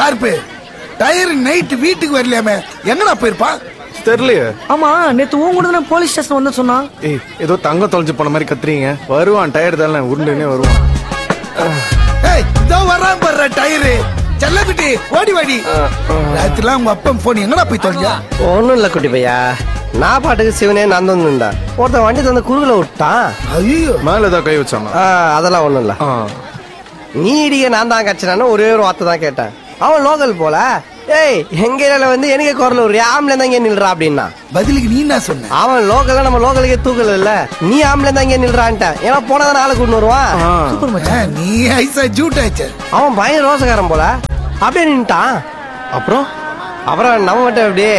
Sharp tyre night வீட்டுக்கு வரலையாமே எங்கடா போயிருப்பான் தெரியலையே ஆமா நேத்து உன் கூட தானே போலீஸ் ஸ்டேஷன் வந்து சொன்னான் ஏய் ஏதோ தங்கம் தொலைஞ்சு போன மாதிரி கத்துறீங்க வருவான் டயர் தானே உருண்டுனே வருவான் ஏய் இதோ வர்றான் பாரு டயரு செல்லக்குட்டி ஓடி வாடி ராத்திரிலாம் உங்க அப்பன் போன் எங்கடா போய் தொலைஞ்சா ஒன்றும் இல்லை குட்டி பையா நான் பாட்டுக்கு சிவனே நான் தந்துருந்தா ஒருத்தன் வண்டி தந்து குறுகல விட்டான் ஐயோ மேல ஏதோ கை வச்சானா ஆ, அதெல்லாம் ஒன்றும் இல்லை ஆ. நீ இடிக்க நான் தான் கச்சினான்னு ஒரே ஒரு வார்த்தை தான் கேட்டேன் அவன் லோக்கல் போல ஏய் எங்க ஏரியால வந்து எனக்கு குரல் ஒரு ஆம்பளை தான் இங்கே நில்றா அப்படின்னா பதிலுக்கு நீ என்ன சொன்ன அவன் லோக்கல்ல நம்ம லோக்கலுக்கே தூக்கல இல்ல நீ ஆம்பளை தான் இங்கே நில்றான்ட்டேன் ஏன்னா போனதான் ஆளு கூட்டு வருவான் ஆ. ஆ, நீ ஐசா ஜூட் ஆச்சு அவன் பயங்கர ரோசக்காரன் போல அப்படியே நின்ட்டான் அப்புறம் அப்புறம் நம்ம மட்டும் அப்படியே